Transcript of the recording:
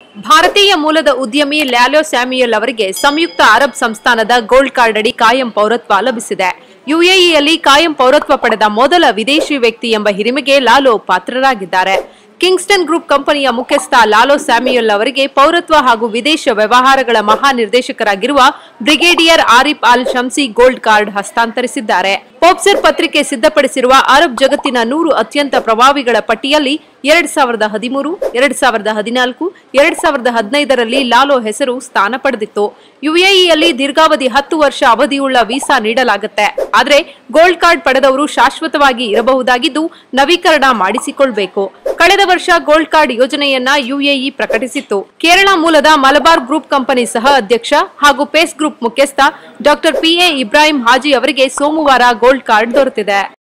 ಭಾರತೀಯ ಮೂಲದ ಉದ್ಯಮಿ ಲ್ಯಾಲೋ ಸ್ಯಾಮ್ಯುಯಲ್ ಅವರಿಗೆ ಸಂಯುಕ್ತ ಅರಬ್ ಸಂಸ್ಥಾನದ ಗೋಲ್ಡ್ ಕಾರ್ಡ್ ಅಡಿ ಕಾಯಂ ಪೌರತ್ವ ಲಭಿಸಿದೆ ಯುಎಇಯಲ್ಲಿ ಕಾಯಂ ಪೌರತ್ವ ಪಡೆದ ಮೊದಲ ವಿದೇಶಿ ವ್ಯಕ್ತಿ ಎಂಬ ಹಿರಿಮೆಗೆ ಲಾಲೋ ಪಾತ್ರರಾಗಿದ್ದಾರೆ ಕಿಂಗ್ಸ್ಟನ್ ಗ್ರೂಪ್ ಕಂಪನಿಯ ಮುಖ್ಯಸ್ಥ ಲಾಲೋ ಸ್ಯಾಮ್ಯುಯಲ್ ಅವರಿಗೆ ಪೌರತ್ವ ಹಾಗೂ ವಿದೇಶ ವ್ಯವಹಾರಗಳ ಮಹಾನಿರ್ದೇಶಕರಾಗಿರುವ ಬ್ರಿಗೇಡಿಯರ್ ಆರಿಫ್ ಅಲ್ ಶಂಸಿ ಗೋಲ್ಡ್ ಕಾರ್ಡ್ ಹಸ್ತಾಂತರಿಸಿದ್ದಾರೆ ಪೋಪ್ಸರ್ ಪತ್ರಿಕೆ ಸಿದ್ಧಪಡಿಸಿರುವ ಅರಬ್ ಜಗತ್ತಿನ ನೂರು ಅತ್ಯಂತ ಪ್ರಭಾವಿಗಳ ಪಟ್ಟಿಯಲ್ಲಿ ಎರಡ್ ಸಾವಿರದ ಹದಿಮೂರು ಎರಡ್ ಸಾವಿರದ ಹದಿನಾಲ್ಕು ಎರಡ್ ಸಾವಿರದ ಹದಿನೈದರಲ್ಲಿ ಲಾಲೋ ಹೆಸರು ಸ್ಥಾನ ಪಡೆದಿತ್ತು ಯುಎಇಯಲ್ಲಿ ದೀರ್ಘಾವಧಿ ಹತ್ತು ವರ್ಷ ಅವಧಿಯುಳ್ಳ ವೀಸಾ ನೀಡಲಾಗುತ್ತೆ ಆದರೆ ಗೋಲ್ಡ್ ಕಾರ್ಡ್ ಪಡೆದವರು ಶಾಶ್ವತವಾಗಿ ಇರಬಹುದಾಗಿದ್ದು ನವೀಕರಣ ಮಾಡಿಸಿಕೊಳ್ಬೇಕು ಕಳೆದ ವರ್ಷ ಗೋಲ್ಡ್ ಕಾರ್ಡ್ ಯೋಜನೆಯನ್ನ ಯುಎಇ ಪ್ರಕಟಿಸಿತ್ತು ಕೇರಳ ಮೂಲದ ಮಲಬಾರ್ ಗ್ರೂಪ್ ಕಂಪನಿ ಸಹ ಅಧ್ಯಕ್ಷ ಹಾಗೂ ಪೇಸ್ ಗ್ರೂಪ್ ಮುಖ್ಯಸ್ಥ ಡಾಕ್ಟರ್ ಪಿಎ ಇಬ್ರಾಹಿಂ ಹಾಜಿ ಅವರಿಗೆ ಸೋಮವಾರ ಗೋಲ್ಡ್ ಕಾರ್ಡ್ ದೊರೆತಿದೆ